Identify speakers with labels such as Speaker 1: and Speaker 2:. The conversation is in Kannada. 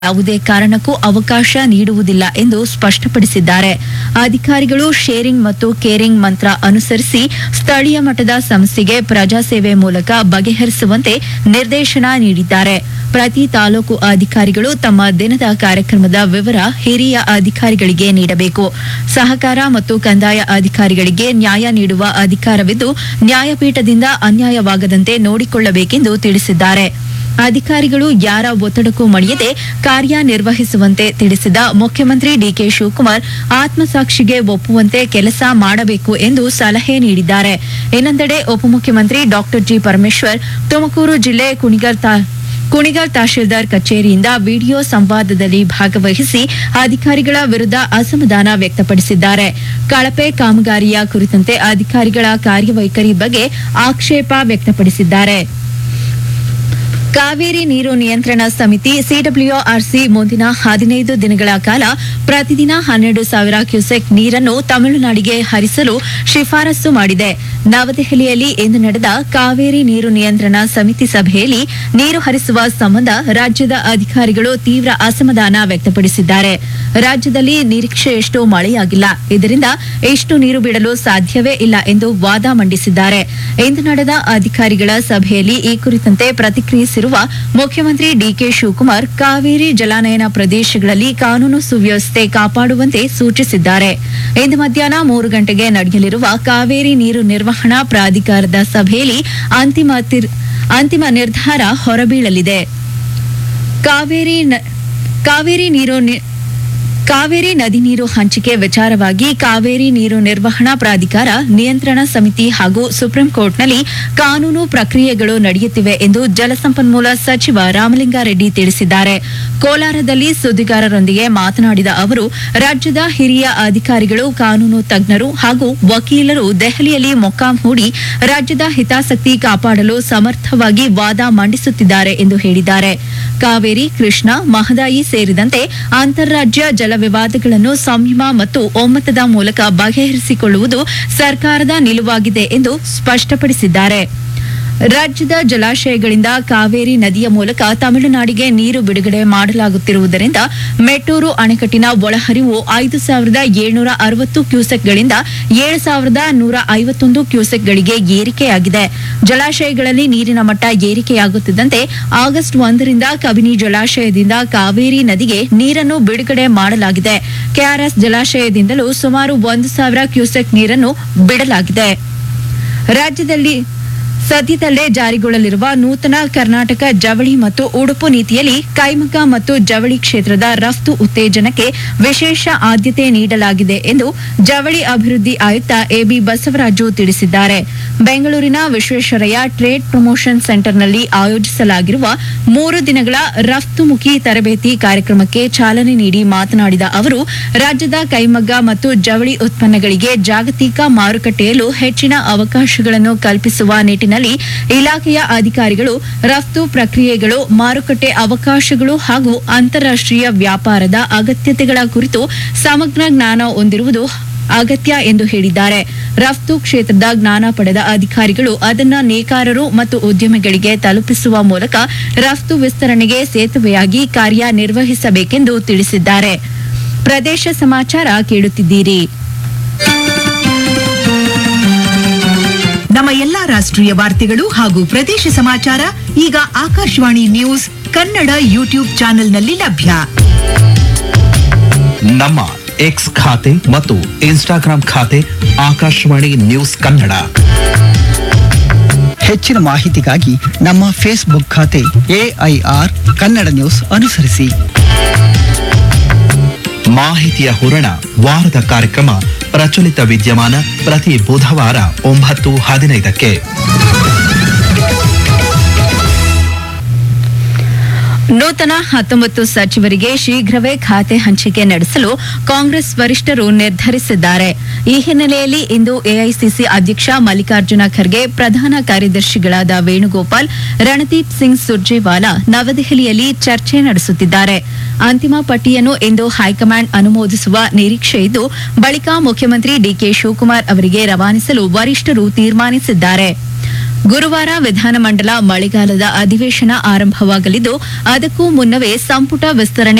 Speaker 1: ಯಾವುದೇ ಕಾರಣಕ್ಕೂ ಅವಕಾಶ ನೀಡುವುದಿಲ್ಲ ಎಂದು ಸ್ಪಷ್ಟಪಡಿಸಿದ್ದಾರೆ ಅಧಿಕಾರಿಗಳು ಶೇರಿಂಗ್ ಮತ್ತು ಕೇರಿಂಗ್ ಮಂತ್ರ ಅನುಸರಿಸಿ ಸ್ಥಳೀಯ ಮಟ್ಟದ ಸಮಸ್ಯೆಗೆ ಪ್ರಜಾಸೇವೆ ಮೂಲಕ ಬಗೆಹರಿಸುವಂತೆ ನಿರ್ದೇಶನ ನೀಡಿದ್ದಾರೆ ಪ್ರತಿ ತಾಲೂಕು ಅಧಿಕಾರಿಗಳು ತಮ್ಮ ದಿನದ ಕಾರ್ಯಕ್ರಮದ ವಿವರ ಹಿರಿಯ ಅಧಿಕಾರಿಗಳಿಗೆ ನೀಡಬೇಕು ಸಹಕಾರ ಮತ್ತು ಕಂದಾಯ ಅಧಿಕಾರಿಗಳಿಗೆ ನ್ಯಾಯ ನೀಡುವ ಅಧಿಕಾರವಿದ್ದು ನ್ಯಾಯಪೀಠದಿಂದ ಅನ್ಯಾಯವಾಗದಂತೆ ನೋಡಿಕೊಳ್ಳಬೇಕೆಂದು ತಿಳಿಸಿದ್ದಾರೆ ಅಧಿಕಾರಿಗಳು ಯಾರ ಒತ್ತಡಕ್ಕೂ ಮಣಿಯದೆ ಕಾರ್ಯನಿರ್ವಹಿಸುವಂತೆ ತಿಳಿಸಿದ ಮುಖ್ಯಮಂತ್ರಿ ಡಿಕೆ ಶಿವಕುಮಾರ್ ಆತ್ಮಸಾಕ್ಷಿಗೆ ಒಪ್ಪುವಂತೆ ಕೆಲಸ ಮಾಡಬೇಕು ಎಂದು ಸಲಹೆ ನೀಡಿದ್ದಾರೆ ಇನ್ನೊಂದೆಡೆ ಉಪಮುಖ್ಯಮಂತ್ರಿ ಡಾಕ್ಟರ್ ಜಿ ಪರಮೇಶ್ವರ್ ತುಮಕೂರು ಜಿಲ್ಲೆ ಕುಣಿಗಲ್ ತಾ ಕುಣಿಗಲ್ ತಹಶೀಲ್ದಾರ್ ಕಚೇರಿಯಿಂದ ವಿಡಿಯೋ ಸಂವಾದದಲ್ಲಿ ಭಾಗವಹಿಸಿ ಅಧಿಕಾರಿಗಳ ವಿರುದ್ಧ ಅಸಮಾಧಾನ ವ್ಯಕ್ತಪಡಿಸಿದ್ದಾರೆ ಕಳಪೆ ಕಾಮಗಾರಿಯ ಕುರಿತಂತೆ ಅಧಿಕಾರಿಗಳ ಕಾರ್ಯವೈಖರಿ ಬಗ್ಗೆ ಆಕ್ಷೇಪ ವ್ಯಕ್ತಪಡಿಸಿದ್ದಾರೆ ಕಾವೇರಿ ನೀರು ನಿಯಂತ್ರಣ ಸಮಿತಿ ಸಿಡಬ್ಲ್ಯೂಆರ್ಸಿ ಮುಂದಿನ ಹದಿನೈದು ದಿನಗಳ ಕಾಲ ಪ್ರತಿದಿನ ಹನ್ನೆರಡು ಸಾವಿರ ಕ್ಯೂಸೆಕ್ ನೀರನ್ನು ತಮಿಳುನಾಡಿಗೆ ಹರಿಸಲು ಶಿಫಾರಸು ಮಾಡಿದೆ ನವದೆಹಲಿಯಲ್ಲಿ ಇಂದು ನಡೆದ ಕಾವೇರಿ ನೀರು ನಿಯಂತ್ರಣ ಸಮಿತಿ ಸಭೆಯಲ್ಲಿ ನೀರು ಹರಿಸುವ ಸಂಬಂಧ ರಾಜ್ಯದ ಅಧಿಕಾರಿಗಳು ತೀವ್ರ ಅಸಮಾಧಾನ ವ್ಯಕ್ತಪಡಿಸಿದ್ದಾರೆ ರಾಜ್ಯದಲ್ಲಿ ನಿರೀಕ್ಷೆಯಷ್ಟು ಮಳೆಯಾಗಿಲ್ಲ ಇದರಿಂದ ಎಷ್ಟು ನೀರು ಬಿಡಲು ಸಾಧ್ಯವೇ ಇಲ್ಲ ಎಂದು ವಾದ ಮಂಡಿಸಿದ್ದಾರೆ ಇಂದು ನಡೆದ ಅಧಿಕಾರಿಗಳ ಸಭೆಯಲ್ಲಿ ಈ ಕುರಿತಂತೆ ಪ್ರತಿಕ್ರಿಯಿಸಿರುವ ಮುಖ್ಯಮಂತ್ರಿ ಡಿಕೆ ಶಿವಕುಮಾರ್ ಕಾವೇರಿ ಜಲಾನಯನ ಪ್ರದೇಶಗಳಲ್ಲಿ ಕಾನೂನು ಸುವ್ಯವಸ್ಥೆ ಕಾಪಾಡುವಂತೆ ಸೂಚಿಸಿದ್ದಾರೆ ಇಂದು ಮಧ್ಯಾಹ್ನ ಮೂರು ಗಂಟೆಗೆ ನಡೆಯಲಿರುವ ಕಾವೇರಿ ನೀರು ನಿರ್ವಹಣಾ ಪ್ರಾಧಿಕಾರದ ಸಭೆಯಲ್ಲಿ ಅಂತಿಮ ತೀರ್- ಅಂತಿಮ ನಿರ್ಧಾರ ಹೊರಬೀಳಲಿದೆ ಕಾವೇರಿ ನ- ಕಾವೇರಿ ನೀರು ನಿ- ಕಾವೇರಿ ನದಿ ನೀರು ಹಂಚಿಕೆ ವಿಚಾರವಾಗಿ ಕಾವೇರಿ ನೀರು ನಿರ್ವಹಣಾ ಪ್ರಾಧಿಕಾರ ನಿಯಂತ್ರಣ ಸಮಿತಿ ಹಾಗೂ ಸುಪ್ರೀಂ ಕೋರ್ಟ್ನಲ್ಲಿ ಕಾನೂನು ಪ್ರಕ್ರಿಯೆಗಳು ನಡೆಯುತ್ತಿವೆ ಎಂದು ಜಲಸಂಪನ್ಮೂಲ ಸಚಿವ ರಾಮಲಿಂಗಾರೆಡ್ಡಿ ತಿಳಿಸಿದ್ದಾರೆ ಕೋಲಾರದಲ್ಲಿ ಸುದ್ದಿಗಾರರೊಂದಿಗೆ ಮಾತನಾಡಿದ ಅವರು ರಾಜ್ಯದ ಹಿರಿಯ ಅಧಿಕಾರಿಗಳು ಕಾನೂನು ತಜ್ಞರು ಹಾಗೂ ವಕೀಲರು ದೆಹಲಿಯಲ್ಲಿ ಮೊಕ್ಕಾಂ ಹೂಡಿ ರಾಜ್ಯದ ಹಿತಾಸಕ್ತಿ ಕಾಪಾಡಲು ಸಮರ್ಥವಾಗಿ ವಾದ ಮಂಡಿಸುತ್ತಿದ್ದಾರೆ ಎಂದು ಹೇಳಿದ್ದಾರೆ ಕಾವೇರಿ ಕೃಷ್ಣ ಮಹದಾಯಿ ಸೇರಿದಂತೆ ಅಂತಾರಾಜ್ಯ ಜಲ ವಿವಾದಗಳನ್ನು ಸಂಯಮ ಮತ್ತು ಒಮ್ಮತದ ಮೂಲಕ ಬಗೆಹರಿಸಿಕೊಳ್ಳುವುದು ಸರ್ಕಾರದ ನಿಲುವಾಗಿದೆ ಎಂದು ಸ್ಪಷ್ಟಪಡಿಸಿದ್ದಾರೆ ರಾಜ್ಯದ ಜಲಾಶಯಗಳಿಂದ ಕಾವೇರಿ ನದಿಯ ಮೂಲಕ ತಮಿಳುನಾಡಿಗೆ ನೀರು ಬಿಡುಗಡೆ ಮಾಡಲಾಗುತ್ತಿರುವುದರಿಂದ ಮೆಟ್ಟೂರು ಅಣೆಕಟ್ಟಿನ ಒಳಹರಿವು ಐದು ಸಾವಿರದ ಏಳ್ನೂರ ಅರವತ್ತು ಕ್ಯೂಸೆಕ್ಗಳಿಂದ ಏಳು ಸಾವಿರದ ನೂರ ಐವತ್ತೊಂದು ಕ್ಯೂಸೆಕ್ಗಳಿಗೆ ಏರಿಕೆಯಾಗಿದೆ ಜಲಾಶಯಗಳಲ್ಲಿ ನೀರಿನ ಮಟ್ಟ ಏರಿಕೆಯಾಗುತ್ತಿದ್ದಂತೆ ಆಗಸ್ಟ್ ಒಂದರಿಂದ ಕಬಿನಿ ಜಲಾಶಯದಿಂದ ಕಾವೇರಿ ನದಿಗೆ ನೀರನ್ನು ಬಿಡುಗಡೆ ಮಾಡಲಾಗಿದೆ ಕೆಆರ್ಎಸ್ ಜಲಾಶಯದಿಂದಲೂ ಸುಮಾರು ಒಂದು ಸಾವಿರ ಕ್ಯೂಸೆಕ್ ನೀರನ್ನು ಬಿಡಲಾಗಿದೆ ರಾಜ್ಯದಲ್ಲಿ ಸದ್ಯದಲ್ಲೇ ಜಾರಿಗೊಳ್ಳಲಿರುವ ನೂತನ ಕರ್ನಾಟಕ ಜವಳಿ ಮತ್ತು ಉಡುಪು ನೀತಿಯಲ್ಲಿ ಕೈಮಗ್ಗ ಮತ್ತು ಜವಳಿ ಕ್ಷೇತ್ರದ ರಫ್ತು ಉತ್ತೇಜನಕ್ಕೆ ವಿಶೇಷ ಆದ್ಯತೆ ನೀಡಲಾಗಿದೆ ಎಂದು ಜವಳಿ ಅಭಿವೃದ್ಧಿ ಆಯುಕ್ತ ಎಬಿ ಬಸವರಾಜು ತಿಳಿಸಿದ್ದಾರೆ ಬೆಂಗಳೂರಿನ ವಿಶ್ವೇಶ್ವರಯ್ಯ ಟ್ರೇಡ್ ಪ್ರಮೋಷನ್ ಸೆಂಟರ್ನಲ್ಲಿ ಆಯೋಜಿಸಲಾಗಿರುವ ಮೂರು ದಿನಗಳ ರಫ್ತುಮುಖಿ ತರಬೇತಿ ಕಾರ್ಯಕ್ರಮಕ್ಕೆ ಚಾಲನೆ ನೀಡಿ ಮಾತನಾಡಿದ ಅವರು ರಾಜ್ಯದ ಕೈಮಗ್ಗ ಮತ್ತು ಜವಳಿ ಉತ್ಪನ್ನಗಳಿಗೆ ಜಾಗತಿಕ ಮಾರುಕಟ್ಟೆಯಲ್ಲೂ ಹೆಚ್ಚಿನ ಅವಕಾಶಗಳನ್ನು ಕಲ್ಪಿಸುವ ನಿಟ್ಟಿನಲ್ಲಿ ಇಲಾಖೆಯ ಅಧಿಕಾರಿಗಳು ರಫ್ತು ಪ್ರಕ್ರಿಯೆಗಳು ಮಾರುಕಟ್ಟೆ ಅವಕಾಶಗಳು ಹಾಗೂ ಅಂತಾರಾಷ್ಟ್ರೀಯ ವ್ಯಾಪಾರದ ಅಗತ್ಯತೆಗಳ ಕುರಿತು ಸಮಗ್ರ ಜ್ಞಾನ ಹೊಂದಿರುವುದು ಅಗತ್ಯ ಎಂದು ಹೇಳಿದ್ದಾರೆ ರಫ್ತು ಕ್ಷೇತ್ರದ ಜ್ಞಾನ ಪಡೆದ ಅಧಿಕಾರಿಗಳು ಅದನ್ನ ನೇಕಾರರು ಮತ್ತು ಉದ್ಯಮಿಗಳಿಗೆ ತಲುಪಿಸುವ ಮೂಲಕ ರಫ್ತು ವಿಸ್ತರಣೆಗೆ ಸೇತುವೆಯಾಗಿ ಕಾರ್ಯನಿರ್ವಹಿಸಬೇಕೆಂದು ತಿಳಿಸಿದ್ದಾರೆ ಪ್ರದೇಶ ಸಮಾಚಾರ ಕೇಳುತ್ತಿದ್ದೀರಿ
Speaker 2: ನಮ್ಮ ಎಲ್ಲಾ ರಾಷ್ಟ್ರೀಯ ವಾರ್ತೆಗಳು ಹಾಗೂ ಪ್ರದೇಶ ಸಮಾಚಾರ ಈಗ ಆಕಾಶವಾಣಿ ನ್ಯೂಸ್ ಕನ್ನಡ ಯೂಟ್ಯೂಬ್ ಚಾನೆಲ್ನಲ್ಲಿ ಲಭ್ಯ
Speaker 3: ನಮ್ಮ ಎಕ್ಸ್ ಖಾತೆ ಮತ್ತು ಇನ್ಸ್ಟಾಗ್ರಾಂ ಖಾತೆ ಆಕಾಶವಾಣಿ ನ್ಯೂಸ್ ಕನ್ನಡ
Speaker 4: ಹೆಚ್ಚಿನ ಮಾಹಿತಿಗಾಗಿ ನಮ್ಮ ಫೇಸ್ಬುಕ್ ಖಾತೆ ಎಐಆರ್ ಕನ್ನಡ ನ್ಯೂಸ್ ಅನುಸರಿಸಿ
Speaker 3: ಮಾಹಿತಿಯ ಹೂರಣ ವಾರದ ಕಾರ್ಯಕ್ರಮ ಪ್ರಚಲಿತ ವಿದ್ಯಮಾನ ಪ್ರತಿ ಬುಧವಾರ ಒಂಬತ್ತು ಹದಿನೈದಕ್ಕೆ
Speaker 1: ನೂತನ ಹತ್ತೊಂಬತ್ತು ಸಚಿವರಿಗೆ ಶೀಘ್ರವೇ ಖಾತೆ ಹಂಚಿಕೆ ನಡೆಸಲು ಕಾಂಗ್ರೆಸ್ ವರಿಷ್ಠರು ನಿರ್ಧರಿಸಿದ್ದಾರೆ ಈ ಹಿನ್ನೆಲೆಯಲ್ಲಿ ಇಂದು ಎಐಸಿಸಿ ಅಧ್ಯಕ್ಷ ಮಲ್ಲಿಕಾರ್ಜುನ ಖರ್ಗೆ ಪ್ರಧಾನ ಕಾರ್ಯದರ್ಶಿಗಳಾದ ವೇಣುಗೋಪಾಲ್ ರಣದೀಪ್ ಸಿಂಗ್ ಸುರ್ಜೇವಾಲಾ ನವದೆಹಲಿಯಲ್ಲಿ ಚರ್ಚೆ ನಡೆಸುತ್ತಿದ್ದಾರೆ ಅಂತಿಮ ಪಟ್ಟಿಯನ್ನು ಇಂದು ಹೈಕಮಾಂಡ್ ಅನುಮೋದಿಸುವ ನಿರೀಕ್ಷೆ ಇದ್ದು ಬಳಿಕ ಮುಖ್ಯಮಂತ್ರಿ ಡಿಕೆ ಶಿವಕುಮಾರ್ ಅವರಿಗೆ ರವಾನಿಸಲು ವರಿಷ್ಠರು ತೀರ್ಮಾನಿಸಿದ್ದಾರೆ ಗುರುವಾರ ವಿಧಾನಮಂಡಲ ಮಳೆಗಾಲದ ಅಧಿವೇಶನ ಆರಂಭವಾಗಲಿದ್ದು ಅದಕ್ಕೂ ಮುನ್ನವೇ ಸಂಪುಟ ವಿಸ್ತರಣೆ